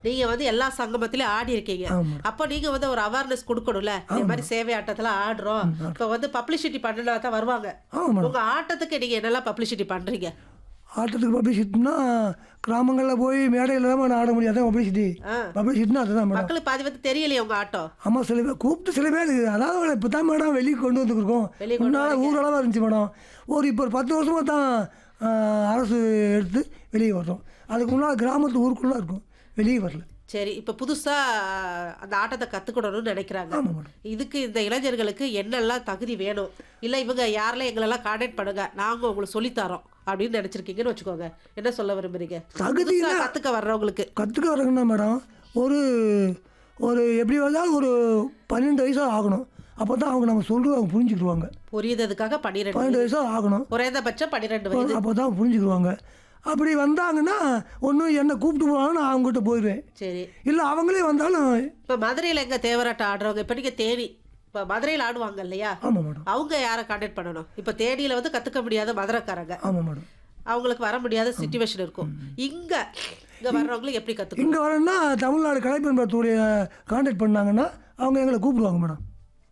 நீங்க வந்து எல்லா சங்கமத்திலயும் ஆடி இருக்கீங்க ஆமா அப்போ நீங்க வந்து ஒரு அவேர்னஸ் கொடுக்கணும்ல இந்த மாதிரி சேவை ஆட்டத்துல ஆடுறோம் இப்போ வந்து பப்ளிசிட்டி பண்ணினா தான் வருவாங்க ஆமாம் மேடம் உங்க ஆட்டத்துக்கு நீங்க என்னெல்லாம் பப்ளிசிட்டி பண்றீங்க ஆட்டத்துக்கு பப்ளிசிட்டினா கிராமங்களில் போய் மேடையில் தான் ஆட முடியாது அதான் பப்ளிசிட்டி ஆ. பப்ளிசிட்டினா அதுதான் மேடம் மக்களுக்கு பாதி வந்து தெரியலையே உங்க ஆட்டம் ஆமாம் சில பேர் கூப்பிட்டு சில பேர் அதாவது இப்போ தான் மேடம் வெளியே கொண்டு வந்துருக்கோம் வெளிய கொண்டு முன்னால் ஊரளவாக இருந்துச்சு மேடம் ஒரு இப்போ ஒரு பத்து வருஷமாக தான் ஆ, அரசு எடுத்து வெளியே வர்றோம் அதுக்கு முன்னால் கிராமத்து ஊருக்குள்ளே இருக்கும் வெளியே வரல சரி இப்போ புதுசா அந்த ஆட்டத்தை கத்துக்கணும்னு நினைக்கிறாங்க ஆமாம் மேடம் இதுக்கு இந்த இளைஞர்களுக்கு என்னெல்லாம் தகுதி வேணும் இல்லை இவங்க யாரெல்லாம் எங்களெல்லாம் கான்டாக்ட் பண்ணுங்க நாங்கள் உங்களுக்கு சொல்லித்தரோம் அப்படின்னு நினச்சிருக்கீங்கன்னு வச்சுக்கோங்க என்ன சொல்ல விரும்புறீங்க தகுதி புதுசா கற்றுக்க வர்றவங்களுக்கு கற்றுக்க வரணும்னா மேடம் ஒரு ஒரு எப்படி வந்தாலும் ஒரு பன்னெண்டு வயசாக ஆகணும் அப்போ தான் அவங்க நம்ம சொல்கிறது அவங்க புரிஞ்சுக்கிடுவாங்க புரியுததுக்காக பன்னிரெண்டு பன்னெண்டு வயசாக ஆகணும் குறைந்தபட்சம் பன்னிரெண்டு வயது அப்போ தான் புரிஞ்சுக்கிடுவாங்க அப்படி வந்தாங்கன்னா ஒன்றும் என்னை கூப்பிட்டு போனாலும் நான் அவங்ககிட்ட போயிடுவேன் சரி இல்லை அவங்களே வந்தாலும் இப்போ மதுரையில் எங்க தேவராட்டம் ஆடுறவங்க இப்போ நீங்கள் தேனி இப்போ மதுரையில் ஆடுவாங்க இல்லையா ஆமாம் மேடம் அவங்க யாரை கான்டாக்ட் பண்ணணும் இப்போ தேனியில் வந்து கற்றுக்க முடியாத மதுரைக்காரங்க ஆமாம் மேடம் அவங்களுக்கு வர முடியாத சுச்சுவேஷன் இருக்கும் இங்க இங்க வர்றவங்களுக்கு எப்படி கற்றுக்கணும் இங்கே வரேன்னா தமிழ்நாடு கலைப்பண்பத்துடைய கான்டாக்ட் பண்ணாங்கன்னா அவங்க எங்களை கூப்பிடுவாங்க மேடம்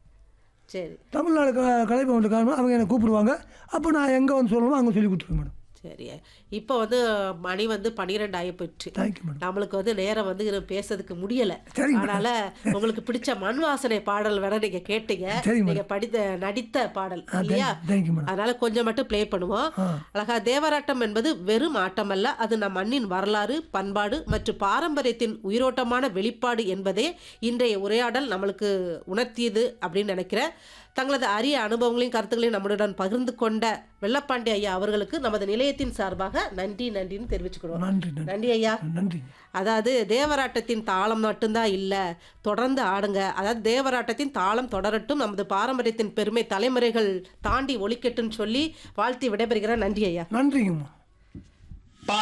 சரி தமிழ்நாடு க கலைப்பண்பத்துக்காரங்க அவங்க என்னை கூப்பிடுவாங்க அப்போ நான் எங்கே வந்து சொல்லணுமோ அங்கே சொல்லி கொடுத்துருவேன் மேடம் சரி இப்போ வந்து மணி வந்து பன்னிரெண்டு ஆகி போயிடுச்சு தேங்க்யூ மேடம் நம்மளுக்கு வந்து நேரம் வந்து இது பேசுறதுக்கு முடியல சரிங்க அதனால உங்களுக்கு பிடிச்ச மண் வாசனை பாடல் வேற நீங்க கேட்டீங்க சரிங்க நீங்க படித்த நடித்த பாடல் இல்லையா தேங்க்யூ மேடம் அதனால கொஞ்சம் மட்டும் ப்ளே பண்ணுவோம் ஆ அழகா தேவராட்டம் என்பது வெறும் ஆட்டம் அல்ல அது நம் மண்ணின் வரலாறு பண்பாடு மற்றும் பாரம்பரியத்தின் உயிரோட்டமான வெளிப்பாடு என்பதே இன்றைய உரையாடல் நம்மளுக்கு உணர்த்தியது அப்படின்னு நினைக்கிறேன் தங்களது அரிய அனுபவங்களையும் கருத்துக்களையும் நம்மளுடன் பகிர்ந்து கொண்ட வெள்ளப்பாண்டி ஐயா அவர்களுக்கு நமது நிலையத்தின் சார்பாக நன்றி நன்றின்னு தெரிவிச்சுக்கிறோம் நன்றி நன்றி நன்றி ஐயா நன்றி அதாவது தேவராட்டத்தின் தாளம் மட்டும்தான் இல்லை தொடர்ந்து ஆடுங்க அதாவது தேவராட்டத்தின் தாளம் தொடரட்டும் நமது பாரம்பரியத்தின் பெருமை தலைமுறைகள் தாண்டி ஒழிக்கட்டும்னு சொல்லி வாழ்த்தி விடைபெறுகிறேன் நன்றி ஐயா நன்றிங்கம்மா